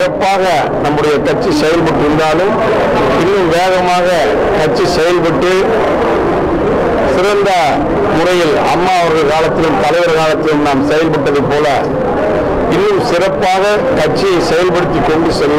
சிறப்பாக நம்முடைய கட்சி செயல்பட்டு இருந்தாலும் இன்னும் வேகமாக கட்சி செயல்பட்டு சிறந்த முறையில் அம்மா அவர்கள் காலத்திலும் தலைவர் காலத்திலும் நாம் செயல்பட்டது போல இன்னும் சிறப்பாக கட்சியை செயல்படுத்தி கொண்டு செல்ல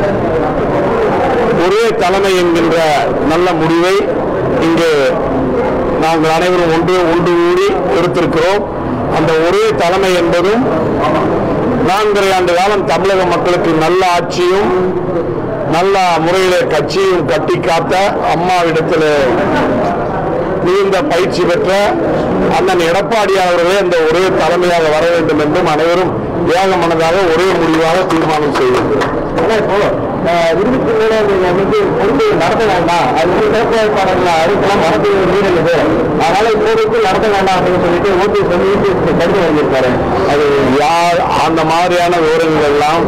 ஒரே தலைமை என்கின்ற நல்ல முடிவை இங்கு நாங்கள் அனைவரும் ஒன்று ஒன்று கூடி எடுத்திருக்கிறோம் அந்த ஒரே தலைமை என்பதும் நான்கரை ஆண்டு காலம் தமிழக மக்களுக்கு நல்ல ஆட்சியும் நல்ல முறையிலே கட்சியும் கட்டி காத்த அம்மாவிடத்தில் மிகுந்த பயிற்சி பெற்ற அண்ணன் எடப்பாடி அவர்களே இந்த ஒரே தலைமையாக வர வேண்டும் என்றும் அனைவரும் ஏக மனதாக ஒரே முடிவாக தீர்மானம் செய்திருக்கிறோம் ஆனா இப்போ அஹ், இருபத்தி மூணாம் தேதி அன்னைக்கு பொறுப்பு நடத்த வேண்டாம் அது வந்து சிறப்பு வேட்பாளர்களை அறிவிக்கலாம் மனது மீறினது அதனால இப்போதைக்கு நடத்த வேண்டாம் அப்படின்னு சொல்லிட்டு ஓபிஎஸ் வந்து யூபிஎஸ் கடிதம் வாங்கியிருக்காரு அது யார் அந்த மாதிரியான விவரங்கள் எல்லாம்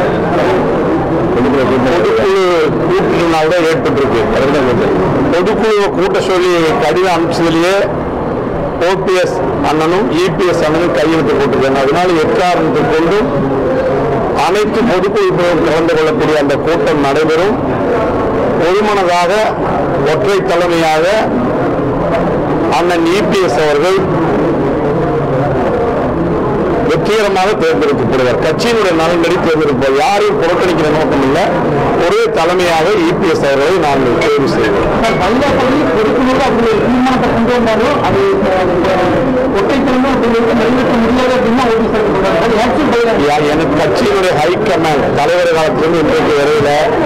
பொதுக்குழு கூட்டினால தான் ஏற்பட்டிருக்கு பொதுக்குழுவை கூட்ட சொல்லி கடிதம் அனுப்பிச்சதுலயே ஓபிஎஸ் அண்ணனும் இபிஎஸ் அண்ணனும் கையெழுத்து போட்டிருக்காங்க அதனால எக்காரணத்தை கொண்டும் அனைத்து பொதுக்குழுக்களும் கலந்து கொள்ளக்கூடிய அந்த கூட்டம் நடைபெறும் ஒருமனதாக ஒற்றை தலைமையாக அண்ணன் இபிஎஸ் அவர்கள் வெற்றிகரமாக தேர்ந்தெடுக்கப்படுவார் கட்சியினுடைய நலன்படி தேர்ந்தெடுப்பார் யாரையும் புறக்கணிக்கிற நோக்கம் இல்லை ஒரே தலைமையாக இபிஎஸ் அவர்களை நாங்கள் தேர்வு செய்வோம் பஞ்சாபி பொறுப்புகளுக்கு அப்படி ஒரு தீர்மானத்தை கொண்டு வந்தாலும் அது ஒற்றைத்தன்மை அப்படிங்கிறது நிறைவேற்ற முடியாது அப்படின்னு ஓபிஎஸ் சொல்றாரு ஆக்சுவல் பதிலாக யா- எனக்கு கட்சியினுடைய ஹைகமாண்ட் தலைவர் காலத்திலிருந்து இன்றைக்கு வரையில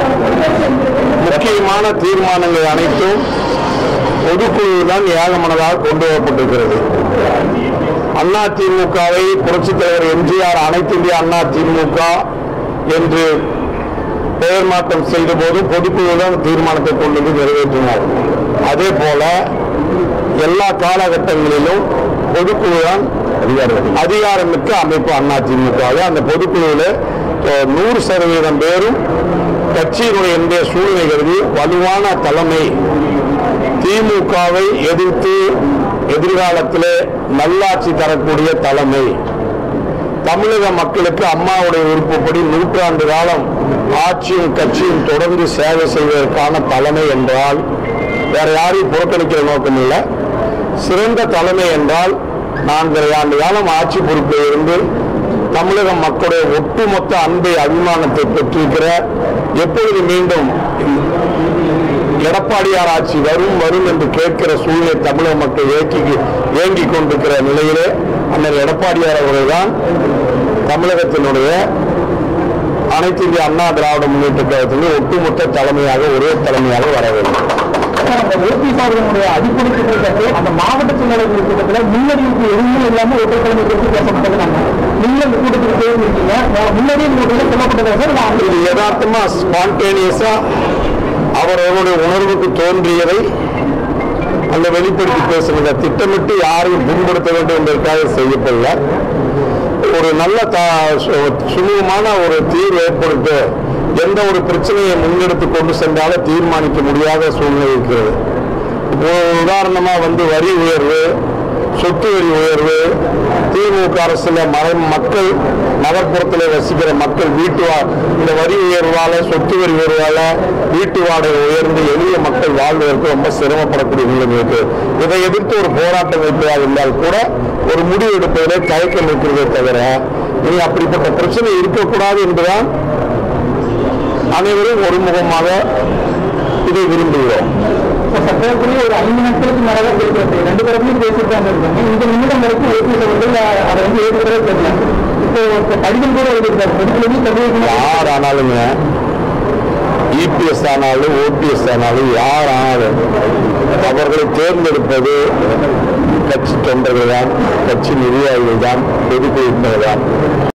முக்கியமான தீர்மானங்கள் அனைத்தும் பொதுக்குழு தான் ஏகமனதாக கொண்டு வரப்பட்டிருக்கிறது அண்ணா திமுகவை புரட்சித் தலைவர் எம்ஜிஆர் அனைத்து இந்திய அண்ணா திமுக என்று பெயர் மாற்றம் செய்த போது பொதுக்குழு தான் தீர்மானத்தை கொண்டு வந்து நிறைவேற்றினார் அதே போல எல்லா காலகட்டங்களிலும் பொதுக்குழு தான் அதிகாரமிக்க அமைப்பு அண்ணா திமுக அந்த பொதுக்குழுவில் அஹ், நூறு சதவீதம் பேரும் கட்சியினுடைய இன்றைய சூழ்நிலை கருதி வலுவான தலைமை திமுகவை எதிர்த்து எதிர்காலத்திலே நல்லாட்சி தரக்கூடிய தலைமை தமிழக மக்களுக்கு அம்மாவுடைய விருப்பப்படி நூற்றாண்டு காலம் ஆட்சியும் கட்சியும் தொடர்ந்து சேவை செய்வதற்கான தலைமை என்றால் வேற யாரையும் புறக்கணிக்கிற நோக்கம் இல்லை சிறந்த தலைமை என்றால் நான்கரை ஆண்டு காலம் ஆட்சி பொறுப்பில் இருந்து தமிழக மக்களுடைய ஒட்டுமொத்த அன்பை அபிமானத்தை பெற்றிருக்கிற எப்பொழுது மீண்டும் எடப்பாடியார் ஆட்சி வரும் வரும் என்று கேட்கிற சூழ்நிலை தமிழக மக்கள் ஏக்கி ஏங்கிக் கொண்டிருக்கிற நிலையிலே அண்ணன் எடப்பாடியார் அவர்கள்தான் தமிழகத்தினுடைய அனைத்து இந்திய அண்ணா திராவிட முன்னேற்ற கழகத்தின் ஒட்டுமொத்த தலைமையாக ஒரே தலைமையாக வர வேண்டும் சார், அந்த ஓபிஎஸ் அவர்களுடைய அடிப்படை திட்டத்தை அந்த மாவட்ட செயலாளர்கள் கூட்டத்தில் முன்னறிவிப்பு எதுவுமே இல்லாம ஒற்றைக்கிழமை குறித்து பேசப்பட்டது நாங்க நீங்க இந்த கூட்டத்துக்கு போயிருக்கீங்க முன்னாடியே இந்த கூட்டத்தில் சொல்லப்பட்டதா சார் நான் இது யதார்த்தமா ஸ்பான்டேனியஸா அவரவருடைய உணர்வுக்கு தோன்றியதை அந்த வெளிப்படுத்தி பேசுறத திட்டமிட்டு யாரையும் புண்படுத்த வேண்டும் என்பதற்காக செய்யப்படல ஒரு நல்ல த- சு- சுமூகமான ஒரு தீர்வு ஏற்படுத்த எந்த ஒரு பிரச்சனையை முன்னெடுத்து கொண்டு சென்றாலும் தீர்மானிக்க முடியாத சூழ்நிலை இருக்கிறது இப்போ உதாரணமா வந்து வரி உயர்வு சொத்து வரி உயர்வு திமுக அரசுல மறை மக்கள் நகர்ப்புறத்தில் வசிக்கிற மக்கள் வீட்டு வா- இந்த வரி உயர்வால சொத்து வரி உயர்வால வீட்டு வாடகை உயர்ந்து எளிய மக்கள் வாழ்வதற்கு ரொம்ப சிரமப்படக்கூடிய நிலைமை இருக்கு இதை எதிர்த்து ஒரு போராட்டம் வைப்பதாக இருந்தால் கூட ஒரு முடிவு எடுப்பதிலே தயக்கம் இருக்கிறதே தவிர இனி அப்படிப்பட்ட பிரச்சனை இருக்கக்கூடாது என்பதுதான் அனைவரும் ஒருமுகமாக இதை விரும்புகிறோம் இப்ப சட்டப்படி ஒரு ஐந்து நாட்களுக்கு மேலாக பேசுறது ரெண்டு தரப்புலையும் பேசிட்டு தான் இருக்காங்க இந்த நிமிடம் வரைக்கும் ஓபிஎஸ் அவர்கள் அதை வந்து ஏற்கிறதே தெரியல இப்போ இப்ப கடிதம் கூட எழுதியிருக்காரு பொதுக்குழுவில் தெரிவிக்கணும் யார் ஆனாலுங்க இபிஎஸ் ஆனாலும் ஓபிஎஸ் ஆனாலும் யார் ஆனாலும் அவர்களை தேர்ந்தெடுப்பது கட்சி தொண்டர்கள் தான் கட்சி நிர்வாகிகள் தான் பொதுக்குழுவினர் தான்